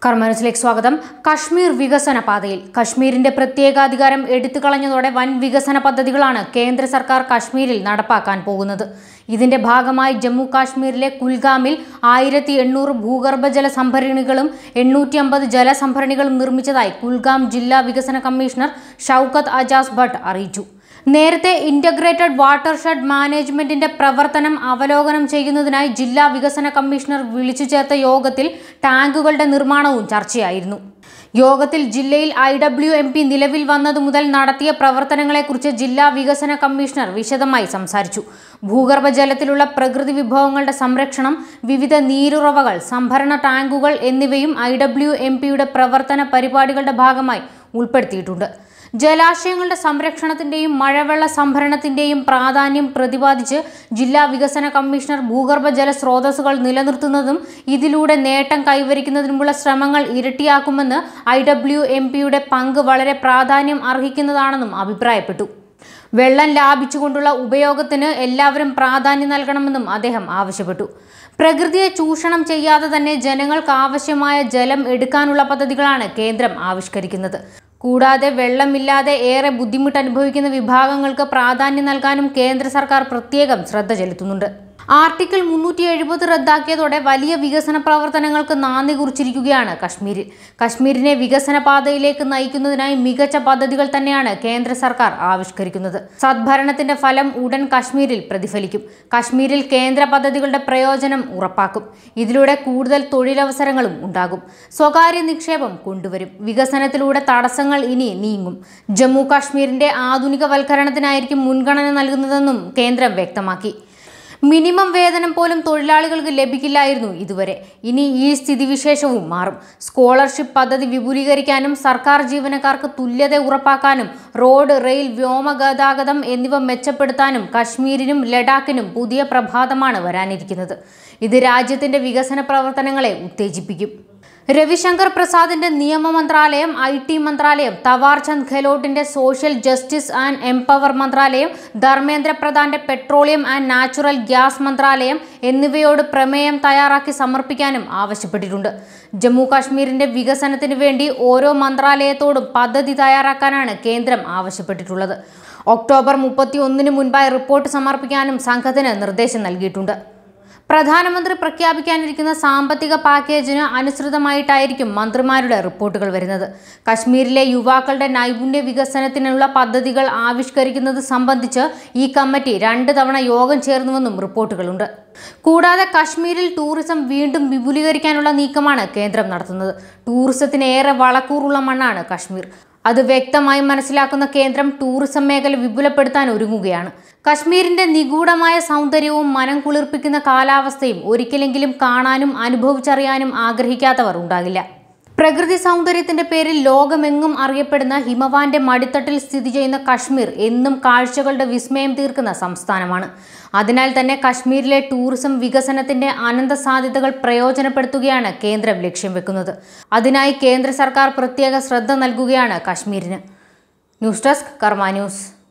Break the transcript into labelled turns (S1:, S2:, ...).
S1: കർമ്മനുസിലേക്ക് സ്വാഗതം കശ്മീർ വികസന പാതയിൽ കശ്മീരിന്റെ പ്രത്യേകാധികാരം എടുത്തുകളഞ്ഞതോടെ വൻ വികസന പദ്ധതികളാണ് കേന്ദ്ര സർക്കാർ കശ്മീരിൽ നടപ്പാക്കാൻ പോകുന്നത് ഇതിന്റെ ഭാഗമായി ജമ്മു കാശ്മീരിലെ കുൽഗാമിൽ ആയിരത്തി എണ്ണൂറ് ഭൂഗർഭജല സംഭരണികളും എണ്ണൂറ്റി അമ്പത് ജലസംഭരണികളും നിർമ്മിച്ചതായി കുൽഗാം ജില്ലാ വികസന കമ്മീഷണർ ഷൌക്കത്ത് അജാസ് ഭട്ട് അറിയിച്ചു നേരത്തെ ഇന്റഗ്രേറ്റഡ് വാട്ടർഷെഡ് മാനേജ്മെന്റിന്റെ പ്രവർത്തനം അവലോകനം ചെയ്യുന്നതിനായി ജില്ലാ വികസന കമ്മീഷണർ വിളിച്ചു ചേർത്ത യോഗത്തിൽ ടാങ്കുകളുടെ നിർമ്മാണവും ചർച്ചയായിരുന്നു യോഗത്തിൽ ജില്ലയിൽ ഐ ഡബ്ല്യു എം പി നിലവിൽ വന്നതു മുതൽ നടത്തിയ പ്രവർത്തനങ്ങളെക്കുറിച്ച് ജില്ലാ വികസന കമ്മീഷണർ വിശദമായി സംസാരിച്ചു ഭൂഗർഭജലത്തിലുള്ള പ്രകൃതി വിഭവങ്ങളുടെ സംരക്ഷണം വിവിധ നീരുറവകൾ സംഭരണ ടാങ്കുകൾ എന്നിവയും ഐ ഡബ്ല്യു എം പിയുടെ പ്രവർത്തന പരിപാടികളുടെ ഭാഗമായി ഉൾപ്പെടുത്തിയിട്ടുണ്ട് ജലാശയങ്ങളുടെ സംരക്ഷണത്തിന്റെയും മഴവെള്ള സംഭരണത്തിന്റെയും പ്രാധാന്യം പ്രതിപാദിച്ച് ജില്ലാ വികസന കമ്മീഷണർ ഭൂഗർഭജല സ്രോതസ്സുകൾ നിലനിർത്തുന്നതും ഇതിലൂടെ നേട്ടം കൈവരിക്കുന്നതിനുമുള്ള ശ്രമങ്ങൾ ഇരട്ടിയാക്കുമെന്ന് ഐ ഡബ്ല്യു എം പിയുടെ പങ്ക് വളരെ പ്രാധാന്യം അർഹിക്കുന്നതാണെന്നും അഭിപ്രായപ്പെട്ടു വെള്ളം ലാഭിച്ചുകൊണ്ടുള്ള ഉപയോഗത്തിന് എല്ലാവരും പ്രാധാന്യം നൽകണമെന്നും അദ്ദേഹം ആവശ്യപ്പെട്ടു പ്രകൃതിയെ ചൂഷണം ചെയ്യാതെ തന്നെ ജനങ്ങൾക്ക് ആവശ്യമായ ജലം എടുക്കാനുള്ള പദ്ധതികളാണ് കേന്ദ്രം ആവിഷ്കരിക്കുന്നത് കൂടാതെ വെള്ളമില്ലാതെ ഏറെ ബുദ്ധിമുട്ട് അനുഭവിക്കുന്ന വിഭാഗങ്ങൾക്ക് പ്രാധാന്യം നൽകാനും കേന്ദ്ര സർക്കാർ പ്രത്യേകം ശ്രദ്ധ ചെലുത്തുന്നുണ്ട് ആർട്ടിക്കിൾ മുന്നൂറ്റി എഴുപത് റദ്ദാക്കിയതോടെ വലിയ വികസന പ്രവർത്തനങ്ങൾക്ക് നാന്ദി കുറിച്ചിരിക്കുകയാണ് കശ്മീരിൽ കശ്മീരിനെ വികസന പാതയിലേക്ക് നയിക്കുന്നതിനായി മികച്ച പദ്ധതികൾ തന്നെയാണ് കേന്ദ്ര സർക്കാർ ആവിഷ്കരിക്കുന്നത് സദ്ഭരണത്തിന്റെ ഫലം ഉടൻ കശ്മീരിൽ പ്രതിഫലിക്കും കശ്മീരിൽ കേന്ദ്ര പദ്ധതികളുടെ പ്രയോജനം ഉറപ്പാക്കും ഇതിലൂടെ കൂടുതൽ തൊഴിലവസരങ്ങളും ഉണ്ടാകും സ്വകാര്യ നിക്ഷേപം കൊണ്ടുവരും വികസനത്തിലൂടെ തടസ്സങ്ങൾ ഇനി നീങ്ങും ജമ്മു കാശ്മീരിന്റെ ആധുനികവൽക്കരണത്തിനായിരിക്കും മുൻഗണന നൽകുന്നതെന്നും കേന്ദ്രം വ്യക്തമാക്കി മിനിമം വേതനം പോലും തൊഴിലാളികൾക്ക് ലഭിക്കില്ലായിരുന്നു ഇതുവരെ ഇനി ഈ സ്ഥിതിവിശേഷവും മാറും സ്കോളർഷിപ്പ് പദ്ധതി വിപുലീകരിക്കാനും സർക്കാർ ജീവനക്കാർക്ക് തുല്യത ഉറപ്പാക്കാനും റോഡ് റെയിൽ വ്യോമ ഗതാഗതം എന്നിവ മെച്ചപ്പെടുത്താനും കശ്മീരിനും ലഡാക്കിനും പുതിയ പ്രഭാതമാണ് വരാനിരിക്കുന്നത് ഇത് രാജ്യത്തിന്റെ വികസന പ്രവർത്തനങ്ങളെ ഉത്തേജിപ്പിക്കും രവിശങ്കർ പ്രസാദിന്റെ നിയമ മന്ത്രാലയം ഐ ടി മന്ത്രാലയം തവാർചന്ദ് ഗെഹ്ലോട്ടിന്റെ സോഷ്യൽ ജസ്റ്റിസ് ആൻഡ് എംപവർ മന്ത്രാലയം ധർമ്മേന്ദ്ര പ്രധാന്റെ പെട്രോളിയം ആൻഡ് നാച്ചുറൽ ഗ്യാസ് മന്ത്രാലയം എന്നിവയോട് പ്രമേയം തയ്യാറാക്കി സമർപ്പിക്കാനും ആവശ്യപ്പെട്ടിട്ടുണ്ട് ജമ്മു കാശ്മീരിന്റെ വികസനത്തിന് വേണ്ടി ഓരോ മന്ത്രാലയത്തോടും പദ്ധതി തയ്യാറാക്കാനാണ് കേന്ദ്രം ആവശ്യപ്പെട്ടിട്ടുള്ളത് ഒക്ടോബർ മുപ്പത്തി ഒന്നിന് മുൻപായി റിപ്പോർട്ട് സമർപ്പിക്കാനും സംഘത്തിന് നിർദ്ദേശം നൽകിയിട്ടുണ്ട് പ്രധാനമന്ത്രി പ്രഖ്യാപിക്കാനിരിക്കുന്ന സാമ്പത്തിക പാക്കേജിന് അനുസൃതമായിട്ടായിരിക്കും മന്ത്രിമാരുടെ റിപ്പോർട്ടുകൾ വരുന്നത് കശ്മീരിലെ യുവാക്കളുടെ നൈപുണ്യ വികസനത്തിനുള്ള പദ്ധതികൾ ആവിഷ്കരിക്കുന്നത് സംബന്ധിച്ച് ഈ കമ്മിറ്റി രണ്ട് തവണ യോഗം ചേർന്നുവെന്നും റിപ്പോർട്ടുകളുണ്ട് കൂടാതെ കശ്മീരിൽ ടൂറിസം വീണ്ടും വിപുലീകരിക്കാനുള്ള നീക്കമാണ് കേന്ദ്രം നടത്തുന്നത് ടൂറിസത്തിന് ഏറെ വളക്കൂറുള്ള മണ്ണാണ് കശ്മീർ അത് വ്യക്തമായി മനസ്സിലാക്കുന്ന കേന്ദ്രം ടൂറിസം മേഖല വിപുലപ്പെടുത്താൻ ഒരുങ്ങുകയാണ് കശ്മീരിന്റെ നിഗൂഢമായ സൗന്ദര്യവും മനം കുളിർപ്പിക്കുന്ന കാലാവസ്ഥയും ഒരിക്കലെങ്കിലും കാണാനും അനുഭവിച്ചറിയാനും ആഗ്രഹിക്കാത്തവർ ഉണ്ടാകില്ല പ്രകൃതി സൗന്ദര്യത്തിന്റെ പേരിൽ ലോകമെങ്ങും അറിയപ്പെടുന്ന ഹിമവാന്റെ മടിത്തട്ടിൽ സ്ഥിതി ചെയ്യുന്ന കശ്മീർ എന്നും കാഴ്ചകളുടെ വിസ്മയം തീർക്കുന്ന സംസ്ഥാനമാണ് അതിനാൽ തന്നെ കശ്മീരിലെ ടൂറിസം വികസനത്തിന്റെ അനന്ത സാധ്യതകൾ പ്രയോജനപ്പെടുത്തുകയാണ് കേന്ദ്രം ലക്ഷ്യം വെക്കുന്നത് അതിനായി കേന്ദ്ര സർക്കാർ പ്രത്യേക ശ്രദ്ധ നൽകുകയാണ് കശ്മീരിന് ന്യൂസ് ഡെസ്ക് കർമ്മ ന്യൂസ്